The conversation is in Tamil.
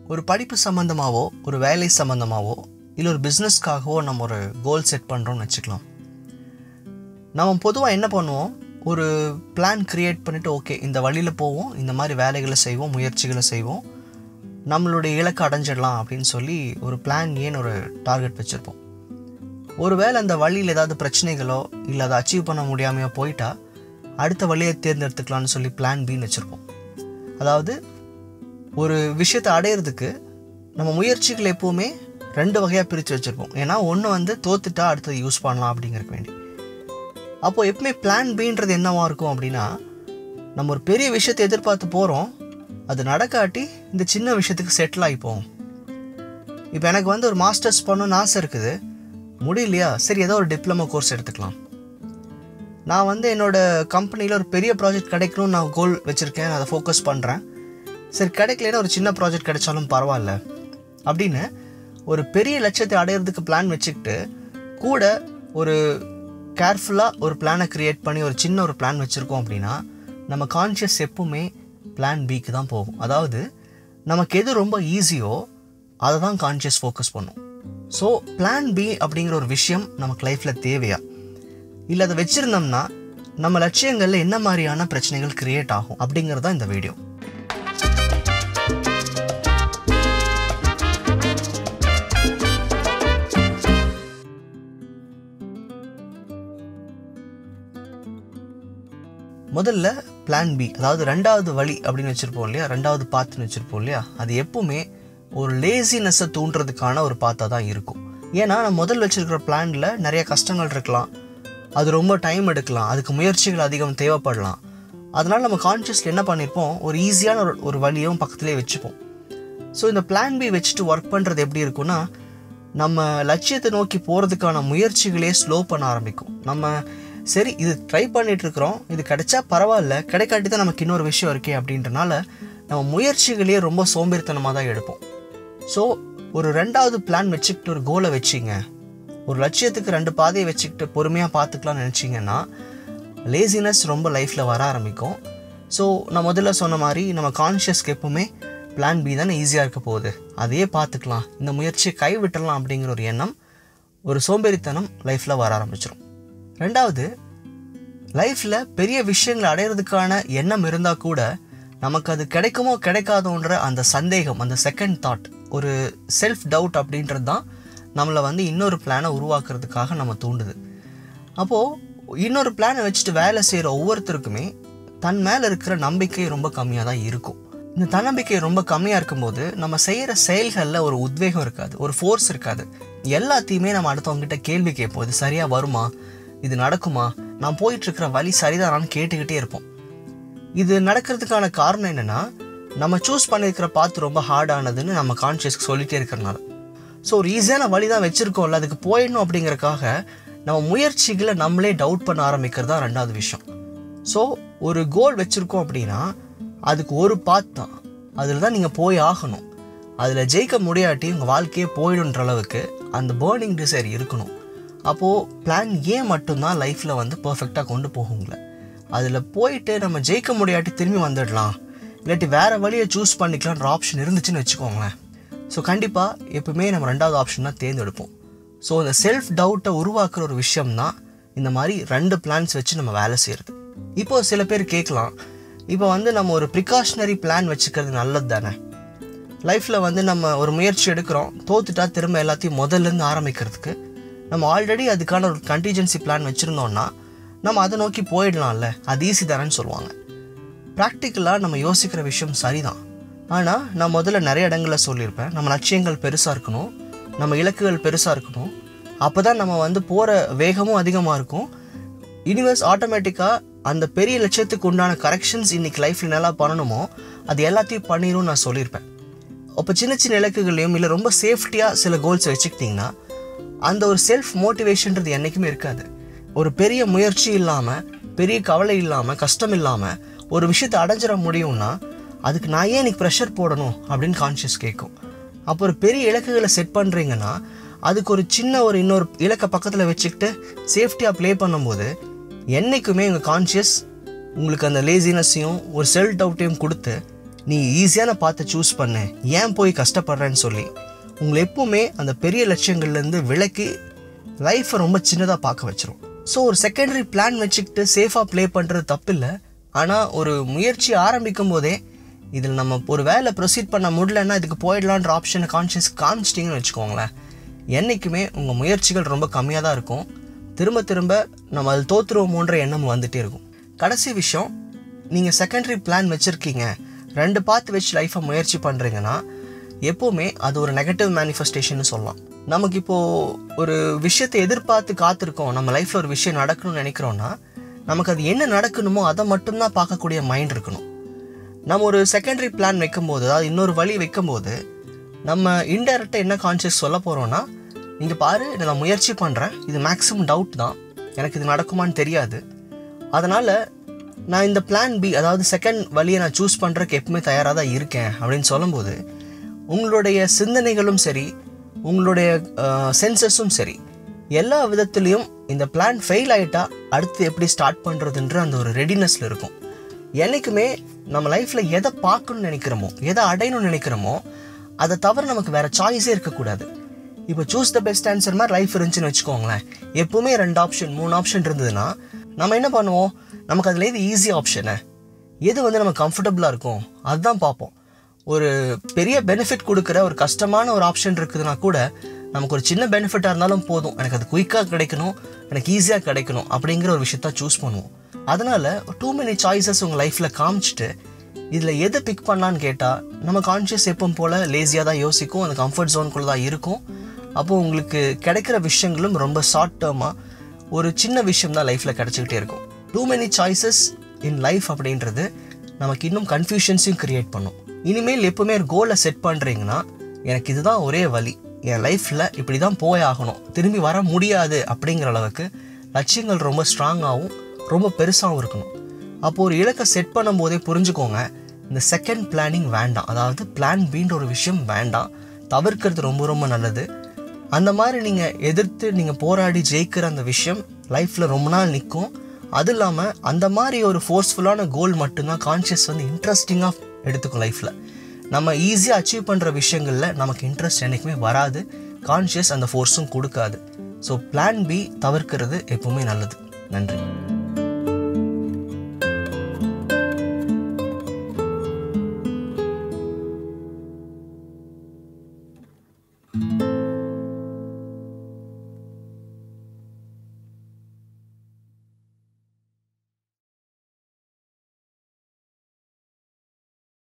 ஒரு படிப்பு சம்மந்தமாகவோ ஒரு வேலை சம்மந்தமாகவோ இல்லை ஒரு பிஸ்னஸ்க்காகவோ நம்ம ஒரு கோல் செட் பண்ணுறோம்னு வச்சுக்கலாம் நம்ம பொதுவாக என்ன பண்ணுவோம் ஒரு பிளான் க்ரியேட் பண்ணிவிட்டு ஓகே இந்த வழியில் போவோம் இந்த மாதிரி வேலைகளை செய்வோம் முயற்சிகளை செய்வோம் நம்மளுடைய இலக்கை அடைஞ்சிடலாம் அப்படின்னு சொல்லி ஒரு பிளான் ஏன்னு ஒரு டார்கெட் வச்சுருப்போம் ஒருவேளை அந்த வழியில் ஏதாவது பிரச்சனைகளோ இல்லை அதை அச்சீவ் பண்ண முடியாமையோ போயிட்டா அடுத்த வழியை தேர்ந்தெடுத்துக்கலாம்னு சொல்லி பிளான் பின்னு வச்சுருப்போம் அதாவது ஒரு விஷயத்தை அடையிறதுக்கு நம்ம முயற்சிகள் எப்போவுமே ரெண்டு வகையாக பிரித்து வச்சுருப்போம் ஏன்னா ஒன்று வந்து தோத்துட்டா அடுத்தது யூஸ் பண்ணலாம் அப்படிங்கிறக்கு வேண்டி அப்போது எப்பவுமே பிளான் பின்றது என்னவா இருக்கும் அப்படின்னா நம்ம ஒரு பெரிய விஷயத்தை எதிர்பார்த்து போகிறோம் அது நடக்காட்டி இந்த சின்ன விஷயத்துக்கு செட்டில் ஆகிப்போம் இப்போ எனக்கு வந்து ஒரு மாஸ்டர்ஸ் பண்ணணும்னு ஆசை இருக்குது முடியலையா சரி ஏதோ ஒரு டிப்ளமோ கோர்ஸ் எடுத்துக்கலாம் நான் வந்து என்னோடய கம்பெனியில் ஒரு பெரிய ப்ராஜெக்ட் கிடைக்கணும்னு நான் கோல் வச்சுருக்கேன் நான் அதை ஃபோக்கஸ் பண்ணுறேன் சரி கிடைக்கலன்னா ஒரு சின்ன ப்ராஜெக்ட் கிடைச்சாலும் பரவாயில்ல அப்படின்னு ஒரு பெரிய லட்சியத்தை அடையிறதுக்கு பிளான் வச்சுக்கிட்டு கூட ஒரு கேர்ஃபுல்லாக ஒரு பிளானை க்ரியேட் பண்ணி ஒரு சின்ன ஒரு பிளான் வச்சுருக்கோம் அப்படின்னா நம்ம கான்ஷியஸ் எப்பவுமே பிளான் பிக்கு தான் போகும் அதாவது நமக்கு எது ரொம்ப ஈஸியோ அதை தான் கான்ஷியஸ் ஃபோக்கஸ் பண்ணும் ஸோ பிளான் பி அப்படிங்கிற ஒரு விஷயம் நமக்கு லைஃப்பில் தேவையா இல்லை அதை வச்சுருந்தோம்னா நம்ம லட்சியங்களில் என்ன மாதிரியான பிரச்சனைகள் கிரியேட் ஆகும் அப்படிங்கிறது தான் இந்த வீடியோ முதல்ல பிளான் பி அதாவது ரெண்டாவது வழி அப்படின்னு வச்சுருப்போம் இல்லையா ரெண்டாவது பாத்துன்னு வச்சுருப்போம் இல்லையா அது எப்பவுமே ஒரு லேசினஸை தூண்டுறதுக்கான ஒரு பாத்தாக தான் இருக்கும் ஏன்னா நம்ம முதல் வச்சுருக்கிற பிளானில் நிறைய கஷ்டங்கள் இருக்கலாம் அது ரொம்ப டைம் எடுக்கலாம் அதுக்கு முயற்சிகள் அதிகம் தேவைப்படலாம் அதனால் நம்ம கான்ஷியஸில் என்ன பண்ணியிருப்போம் ஒரு ஈஸியான ஒரு ஒரு வழியும் பக்கத்துலேயே வச்சுப்போம் ஸோ இந்த பிளான் பி வச்சுட்டு ஒர்க் பண்ணுறது எப்படி இருக்குன்னா நம்ம லட்சியத்தை நோக்கி போகிறதுக்கான முயற்சிகளே ஸ்லோ பண்ண ஆரம்பிக்கும் நம்ம சரி இது ட்ரை பண்ணிட்டு இருக்கிறோம் இது கிடைச்சா பரவாயில்ல கிடைக்காட்டி தான் நமக்கு இன்னொரு விஷயம் இருக்கே அப்படின்றனால நம்ம முயற்சிகளையே ரொம்ப சோம்பேறித்தனமாக தான் எடுப்போம் ஸோ ஒரு ரெண்டாவது பிளான் வச்சுக்கிட்டு ஒரு கோலை வச்சிங்க ஒரு லட்சியத்துக்கு ரெண்டு பாதையை வச்சுக்கிட்டு பொறுமையாக பார்த்துக்கலாம்னு நினச்சிங்கன்னா லேசினஸ் ரொம்ப லைஃப்பில் வர ஆரம்பிக்கும் ஸோ நான் முதல்ல சொன்ன மாதிரி நம்ம கான்ஷியஸ்க்கு எப்பவுமே பிளான் பி தானே ஈஸியாக இருக்க போகுது அதையே பார்த்துக்கலாம் இந்த முயற்சியை கைவிட்டலாம் அப்படிங்கிற ஒரு எண்ணம் ஒரு சோம்பேறித்தனம் லைஃப்பில் வர ஆரம்பிச்சிடும் ரெண்டாவது லைஃப்பில் பெரிய விஷயங்களை அடையிறதுக்கான எண்ணம் இருந்தால் கூட நமக்கு அது கிடைக்குமோ கிடைக்காதோன்ற அந்த சந்தேகம் அந்த செகண்ட் தாட் ஒரு செல்ஃப் டவுட் அப்படின்றது தான் நம்மளை வந்து இன்னொரு பிளானை உருவாக்குறதுக்காக நம்ம தூண்டுது அப்போது இன்னொரு பிளானை வச்சுட்டு வேலை செய்கிற ஒவ்வொருத்தருக்குமே தன் மேலே இருக்கிற நம்பிக்கை ரொம்ப கம்மியாக தான் இருக்கும் இந்த தன்னம்பிக்கை ரொம்ப கம்மியாக இருக்கும்போது நம்ம செய்கிற செயல்களில் ஒரு உத்வேகம் இருக்காது ஒரு ஃபோர்ஸ் இருக்காது எல்லாத்தையுமே நம்ம அடுத்தவங்ககிட்ட கேள்வி கேட்போம் இது சரியாக வருமா இது நடக்குமா நான் போயிட்டுருக்கிற வழி சரிதானான்னு கேட்டுக்கிட்டே இருப்போம் இது நடக்கிறதுக்கான காரணம் என்னென்னா நம்ம சூஸ் பண்ணியிருக்கிற பாத்து ரொம்ப ஹார்டானதுன்னு நம்ம கான்ஷியஸ்க்கு சொல்லிகிட்டே இருக்கிறனால ஸோ ஒரு ஈஸியான வழி தான் வச்சுருக்கோம்ல அதுக்கு போயிடணும் அப்படிங்கறக்காக நம்ம முயற்சிகளை நம்மளே டவுட் பண்ண ஆரம்பிக்கிறது தான் ரெண்டாவது விஷயம் ஸோ ஒரு கோல் வச்சுருக்கோம் அப்படின்னா அதுக்கு ஒரு பாத் தான் அதில் தான் நீங்கள் போய் ஆகணும் அதில் ஜெயிக்க முடியாட்டி உங்கள் வாழ்க்கையே போயிடுன்ற அளவுக்கு அந்த பேர்னிங் டிசைர் இருக்கணும் அப்போது பிளான் ஏ மட்டும்தான் லைஃப்பில் வந்து பர்ஃபெக்டாக கொண்டு போகுங்கள அதில் போயிட்டு நம்ம ஜெயிக்க முடியாட்டி திரும்பி வந்துடலாம் இல்லாட்டி வேறு வழியை சூஸ் பண்ணிக்கலான்ற ஆப்ஷன் இருந்துச்சுன்னு வச்சுக்கோங்களேன் ஸோ கண்டிப்பாக எப்பவுமே நம்ம ரெண்டாவது ஆப்ஷன் தான் தேர்ந்தெடுப்போம் ஸோ இந்த செல்ஃப் டவுட்டை உருவாக்குற ஒரு விஷயம் தான் இந்த மாதிரி ரெண்டு பிளான்ஸ் வச்சு நம்ம வேலை செய்கிறது இப்போ சில பேர் கேட்கலாம் இப்போ வந்து நம்ம ஒரு ப்ரிகாஷனரி பிளான் வச்சுக்கிறது நல்லது தானே லைஃப்பில் வந்து நம்ம ஒரு முயற்சி எடுக்கிறோம் தோத்துட்டா திரும்ப எல்லாத்தையும் முதல்லேருந்து ஆரம்பிக்கிறதுக்கு நம்ம ஆல்ரெடி அதுக்கான ஒரு கண்டிஜென்சி பிளான் வச்சுருந்தோம்னா நம்ம அதை நோக்கி போயிடலாம்ல அது ஈஸி தானேன்னு சொல்லுவாங்க ப்ராக்டிக்கலாக நம்ம யோசிக்கிற விஷயம் சரிதான் ஆனால் நான் முதல்ல நிறைய இடங்களில் சொல்லியிருப்பேன் நம்ம லட்சியங்கள் பெருசாக இருக்கணும் நம்ம இலக்குகள் பெருசாக இருக்கணும் அப்போ தான் நம்ம வந்து போகிற வேகமும் அதிகமாக இருக்கும் யூனிவர்ஸ் ஆட்டோமேட்டிக்காக அந்த பெரிய லட்சியத்துக்கு உண்டான கரெக்ஷன்ஸ் இன்றைக்கி லைஃப்பில் என்னெல்லாம் பண்ணணுமோ அது எல்லாத்தையும் பண்ணிடும் நான் சொல்லியிருப்பேன் அப்போ சின்ன சின்ன இலக்குகளையும் இல்லை ரொம்ப சேஃப்டியாக சில கோல்ஸ் வச்சுக்கிட்டிங்கன்னா அந்த ஒரு செல்ஃப் மோட்டிவேஷன்றது என்றைக்குமே இருக்காது ஒரு பெரிய முயற்சி இல்லாமல் பெரிய கவலை இல்லாமல் கஷ்டம் இல்லாமல் ஒரு விஷயத்தை அடைஞ்சிட முடியும்னா அதுக்கு நான் ஏன் இன்னைக்கு ப்ரெஷர் போடணும் அப்படின்னு கான்ஷியஸ் கேட்கும் அப்போ ஒரு பெரிய இலக்குகளை செட் பண்ணுறீங்கன்னா அதுக்கு ஒரு சின்ன ஒரு இன்னொரு இலக்கை பக்கத்தில் வச்சுக்கிட்டு சேஃப்டியாக ப்ளே பண்ணும்போது என்றைக்குமே உங்கள் கான்ஷியஸ் உங்களுக்கு அந்த லேசினஸையும் ஒரு செல்ஃப் டவுட்டையும் கொடுத்து நீ ஈஸியான பாத்தை சூஸ் பண்ணு ஏன் போய் கஷ்டப்படுறேன்னு சொல்லி உங்களை எப்பவுமே அந்த பெரிய லட்சியங்கள்லேருந்து விலக்கி லைஃப்பை ரொம்ப சின்னதாக பார்க்க வச்சிரும் ஸோ ஒரு செகண்டரி பிளான் வச்சுக்கிட்டு சேஃபாக ப்ளே பண்ணுறது தப்பு இல்லை ஆனால் ஒரு முயற்சி ஆரம்பிக்கும் போதே இதில் நம்ம ஒரு வேலை ப்ரொசீட் பண்ண முடியலன்னா இதுக்கு போயிடலான்ற ஆப்ஷனை கான்ஷியஸ் காமிச்சிட்டிங்கன்னு வச்சுக்கோங்களேன் என்றைக்குமே உங்கள் முயற்சிகள் ரொம்ப கம்மியாக தான் இருக்கும் திரும்ப திரும்ப நம்ம அது தோற்றுருவோமோன்ற எண்ணம் வந்துகிட்டே இருக்கும் கடைசி விஷயம் நீங்கள் செகண்டரி பிளான் வச்சுருக்கீங்க ரெண்டு பார்த்து வச்சு லைஃப்பை முயற்சி பண்ணுறீங்கன்னா எப்போவுமே அது ஒரு நெகட்டிவ் மேனிஃபெஸ்டேஷன் சொல்லலாம் நமக்கு இப்போது ஒரு விஷயத்தை எதிர்பார்த்து காத்திருக்கோம் நம்ம லைஃப்பில் ஒரு விஷயம் நடக்கணும்னு நினைக்கிறோன்னா நமக்கு அது என்ன நடக்கணுமோ அதை மட்டும்தான் பார்க்கக்கூடிய மைண்ட் இருக்கணும் நம்ம ஒரு செகண்டரி பிளான் வைக்கும்போது அதாவது இன்னொரு வழி வைக்கும்போது நம்ம இன்டெரக்டாக என்ன கான்ஷியஸ் சொல்ல போகிறோன்னா இங்கே பாரு இதை நான் முயற்சி பண்ணுறேன் இது மேக்ஸிமம் டவுட் தான் எனக்கு இது நடக்குமான்னு தெரியாது அதனால் நான் இந்த பிளான் பி அதாவது செகண்ட் வழியை நான் சூஸ் பண்ணுறதுக்கு எப்பவுமே தயாராக தான் இருக்கேன் அப்படின்னு சொல்லும்போது உங்களுடைய சிந்தனைகளும் சரி உங்களுடைய சென்சஸும் சரி எல்லா விதத்துலேயும் இந்த பிளான் ஃபெயில் ஆகிட்டா அடுத்து எப்படி ஸ்டார்ட் பண்ணுறதுன்ற அந்த ஒரு ரெடினஸில் இருக்கும் என்றைக்குமே நம்ம லைஃப்பில் எதை பார்க்கணும்னு நினைக்கிறோமோ எதை அடையணும்னு நினைக்கிறோமோ அதை தவிர நமக்கு வேறு சாய்ஸே இருக்கக்கூடாது இப்போ சூஸ் த பெஸ்ட் ஆன்சர் மாதிரி லைஃப் இருந்துச்சுன்னு வச்சுக்கோங்களேன் எப்பவுமே ரெண்டு ஆப்ஷன் மூணு ஆப்ஷன் இருந்ததுன்னா நம்ம என்ன பண்ணுவோம் நமக்கு அதில் எது ஈஸி ஆப்ஷனு எது வந்து நம்ம கம்ஃபர்டபுளாக இருக்கும் அதுதான் பார்ப்போம் ஒரு பெரிய பெனிஃபிட் கொடுக்குற ஒரு கஷ்டமான ஒரு ஆப்ஷன் இருக்குதுன்னா கூட நமக்கு ஒரு சின்ன பெனிஃபிட்டாக இருந்தாலும் போதும் எனக்கு அது குயிக்காக கிடைக்கணும் எனக்கு ஈஸியாக கிடைக்கணும் அப்படிங்கிற ஒரு விஷயத்த சூஸ் பண்ணுவோம் அதனால் டூ மெனி சாய்ஸஸ் உங்கள் லைஃப்பில் காமிச்சிட்டு இதில் எது பிக் பண்ணலான்னு கேட்டால் நம்ம கான்ஷியஸ் எப்பவும் போல் லேசியாக தான் யோசிக்கும் அந்த கம்ஃபர்ட் ஜோனுக்குள்ளே தான் இருக்கும் அப்போது உங்களுக்கு கிடைக்கிற விஷயங்களும் ரொம்ப ஷார்ட் டேர்மாக ஒரு சின்ன விஷயம் தான் லைஃப்பில் கிடச்சிக்கிட்டே இருக்கும் too many choices in life அப்படின்றது நமக்கு இன்னும் கன்ஃபியூஷன்ஸையும் க்ரியேட் பண்ணும் இனிமேல் எப்பவுமே ஒரு கோலை செட் பண்ணுறீங்கன்னா எனக்கு இதுதான் ஒரே வழி என் லைஃப்பில் இப்படி தான் போய் ஆகணும் திரும்பி வர முடியாது அப்படிங்கிற அளவுக்கு லட்சியங்கள் ரொம்ப ஸ்ட்ராங்காகவும் ரொம்ப பெருசாகவும் இருக்கணும் அப்போது ஒரு இலக்கை செட் பண்ணும்போதே புரிஞ்சுக்கோங்க இந்த செகண்ட் பிளானிங் வேண்டாம் அதாவது பிளான் பீன்ற ஒரு விஷயம் வேண்டாம் தவிர்க்கிறது ரொம்ப ரொம்ப நல்லது அந்த மாதிரி நீங்கள் எதிர்த்து நீங்கள் போராடி ஜெயிக்கிற அந்த விஷயம் லைஃப்பில் ரொம்ப நாள் நிற்கும் அது இல்லாமல் அந்த மாதிரி ஒரு ஃபோர்ஸ்ஃபுல்லான கோல் மட்டும்தான் கான்ஷியஸ் வந்து இன்ட்ரெஸ்டிங்காக எடுத்துக்கும் லைஃப்பில் நம்ம ஈஸியாக அச்சீவ் பண்ணுற விஷயங்களில் நமக்கு இன்ட்ரெஸ்ட் என்றைக்குமே வராது கான்ஷியஸ் அந்த ஃபோர்ஸும் கொடுக்காது ஸோ பிளான் பி தவிர்க்கிறது எப்பவுமே நல்லது நன்றி